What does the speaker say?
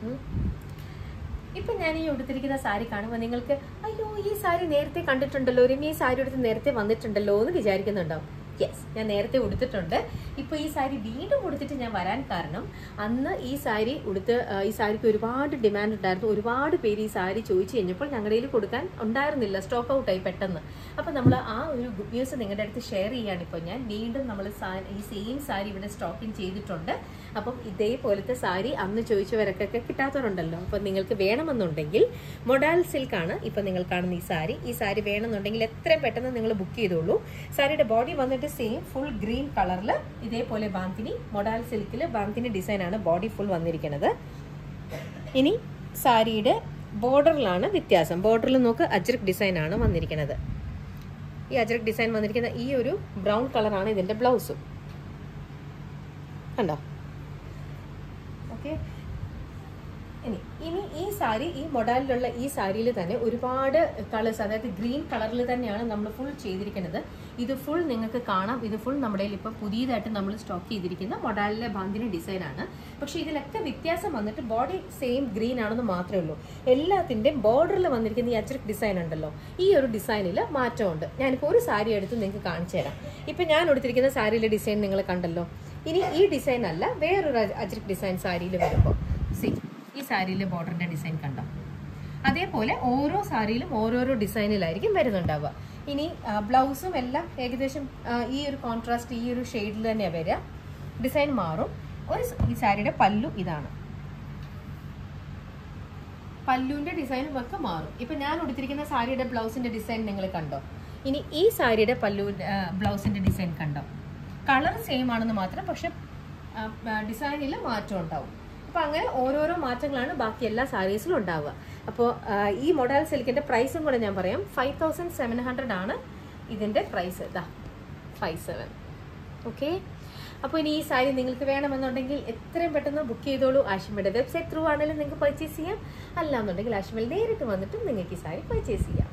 ഉം. ഇപ്പൊ ഞാൻ ഈ ഉടുത്തിരിക്കുന്ന സാരി കാണുമ്പോൾ നിങ്ങൾക്ക് അയ്യോ ഈ സാരി നേരത്തെ കണ്ടിട്ടുണ്ടല്ലോ രമ്യ ഈ സാരി എടുത്ത് നേരത്തെ വന്നിട്ടുണ്ടല്ലോ എന്ന് വിചാരിക്കുന്നുണ്ടാവും യെസ് ഞാൻ നേരത്തെ ഉടുത്തിട്ടുണ്ട് ഇപ്പൊ ഈ സാരി വീണ്ടും ഉടുത്തിട്ട് ഞാൻ വരാൻ കാരണം അന്ന് ഈ സാരി ഉടുത്ത് ആ, ഈ സാരിക്ക് ഒരുപാട് ഡിമാൻഡ് ഉണ്ടായിരുന്നു ഒരുപാട് പേര് ഈ സാരി ചോദിച്ചു കഴിഞ്ഞപ്പോൾ ഞങ്ങളുടെ കയ്യിൽ കൊടുക്കാൻ ഉണ്ടായിരുന്നില്ല സ്റ്റോക്ക് ഔട്ടായി പെട്ടെന്ന് അപ്പൊ നമ്മൾ ആ ഒരു ഗുഡ് ന്യൂസ് നിങ്ങളുടെ അടുത്ത് ഷെയർ ചെയ്യാണ് ഇപ്പോൾ ഞാൻ വീണ്ടും നമ്മൾ ഈ സെയിം സാരി ഇവിടെ സ്റ്റോക്കിംഗ് ചെയ്തിട്ടുണ്ട് അപ്പം ഇതേപോലത്തെ സാരി അന്ന് ചോദിച്ചവരൊക്കെ കിട്ടാത്തവരുണ്ടല്ലോ അപ്പം നിങ്ങൾക്ക് വേണമെന്നുണ്ടെങ്കിൽ മൊഡാൽ സിൽക്ക് ആണ് ഇപ്പം നിങ്ങൾ കാണുന്ന ഈ സാരി ഈ സാരി വേണമെന്നുണ്ടെങ്കിൽ എത്രയും പെട്ടെന്ന് നിങ്ങൾ ബുക്ക് ചെയ്തോളൂ സാരിയുടെ ബോഡി വന്നിട്ട് സെയിം ഫുൾ ഗ്രീൻ കളറിൽ ഇതേപോലെ ബാന്തിനി മൊഡാൽ സിൽക്കിൽ ബാന്തിനി ഡിസൈൻ ആണ് ബോഡി ഫുൾ വന്നിരിക്കുന്നത് ഇനി സാരിയുടെ ബോർഡറിലാണ് വ്യത്യാസം ബോർഡറിൽ നോക്ക് അജ്രക് ഡിസൈൻ ആണ് വന്നിരിക്കുന്നത് ഈ അജ്രക് ഡിസൈൻ വന്നിരിക്കുന്ന ഈ ഒരു ബ്രൗൺ കളറാണ് ഇതിന്റെ ബ്ലൗസും കണ്ടോ ഓക്കെ ഇനി ഇനി ഈ സാരി ഈ മൊഡാലിലുള്ള ഈ സാരിയിൽ തന്നെ ഒരുപാട് കളേഴ്സ് അതായത് ഗ്രീൻ കളറിൽ തന്നെയാണ് നമ്മൾ ഫുൾ ചെയ്തിരിക്കുന്നത് ഇത് ഫുൾ നിങ്ങൾക്ക് കാണാം ഇത് ഫുൾ നമ്മുടെ കയ്യിൽ ഇപ്പോൾ പുതിയതായിട്ട് നമ്മൾ സ്റ്റോക്ക് ചെയ്തിരിക്കുന്ന മൊഡാലിലെ ബാന്തിനി ഡിസൈൻ ആണ് പക്ഷെ ഇതിലൊക്കെ വ്യത്യാസം വന്നിട്ട് ബോഡി സെയിം ഗ്രീൻ ആണെന്ന് മാത്രമേ ഉള്ളൂ എല്ലാത്തിൻ്റെയും ബോർഡറിൽ വന്നിരിക്കുന്ന ഈ അജ്രക് ഡിസൈൻ ഉണ്ടല്ലോ ഈ ഒരു ഡിസൈനിൽ മാറ്റമുണ്ട് ഞാനിപ്പോൾ ഒരു സാരി എടുത്ത് നിങ്ങൾക്ക് കാണിച്ചു തരാം ഇപ്പം ഞാൻ എടുത്തിരിക്കുന്ന സാരിയിലെ ഡിസൈൻ നിങ്ങൾ കണ്ടല്ലോ ഇനി ഈ ഡിസൈൻ അല്ല വേറൊരു അജ്- അജ്രക് ഡിസൈൻ സാരിയിൽ വരുമ്പോൾ സി ഈ സാരിയിലെ ബോർഡറിന്റെ ഡിസൈൻ കണ്ടോ അതേപോലെ ഓരോ സാരിയിലും ഓരോരോ ഡിസൈനിലായിരിക്കും വരുന്നുണ്ടാവുക ഇനി ആ, ബ്ലൗസും എല്ലാം ഏകദേശം ആ, ഈ ഒരു കോൺട്രാസ്റ്റ് ഈ ഒരു ഷെയ്ഡിൽ തന്നെയാണ് വരിക ഡിസൈൻ മാറും ഒരു സ- ഈ സാരിയുടെ പല്ലു ഇതാണ് പല്ലുവിന്റെ ഡിസൈനും ഒക്കെ മാറും ഇപ്പൊ ഞാൻ ഉടുത്തിരിക്കുന്ന സാരിയുടെ ബ്ലൗസിന്റെ ഡിസൈൻ നിങ്ങൾ കണ്ടോ ഇനി ഈ സാരിയുടെ പല്ലു ബ്ലൗസിന്റെ ഡിസൈൻ കണ്ടോ കളർ സെയിം ആണെന്ന് മാത്രം പക്ഷെ ഡിസൈനിൽ മാറ്റം ഉണ്ടാവും അപ്പൊ അങ്ങനെ ഓരോരോ മാറ്റങ്ങളാണ് ബാക്കി എല്ലാ സാരീസിലും ഉണ്ടാവുക അപ്പോൾ ഈ മൊഡാൽ സിൽക്കിന്റെ പ്രൈസും കൂടെ ഞാൻ പറയാം ഫൈവ് തൗസൻഡ് സെവൻ ഹൺഡ്രഡ് ആണ് ഇതിന്റെ പ്രൈസ് ഇതാ ഫൈവ് സെവൻ ഓക്കെ അപ്പോൾ ഇനി ഈ സാരി നിങ്ങൾക്ക് വേണമെന്നുണ്ടെങ്കിൽ എത്രയും പെട്ടെന്ന് ബുക്ക് ചെയ്തോളൂ ആഷിമയുടെ വെബ്സൈറ്റ് ത്രൂ ആണെങ്കിലും നിങ്ങൾക്ക് പർച്ചേസ് ചെയ്യാം അല്ലാന്നുണ്ടെങ്കിൽ ആഷിമയിൽ നേരിട്ട് വന്നിട്ടും നിങ്ങൾക്ക് ഈ സാരി പർച്ചേസ് ചെയ്യാം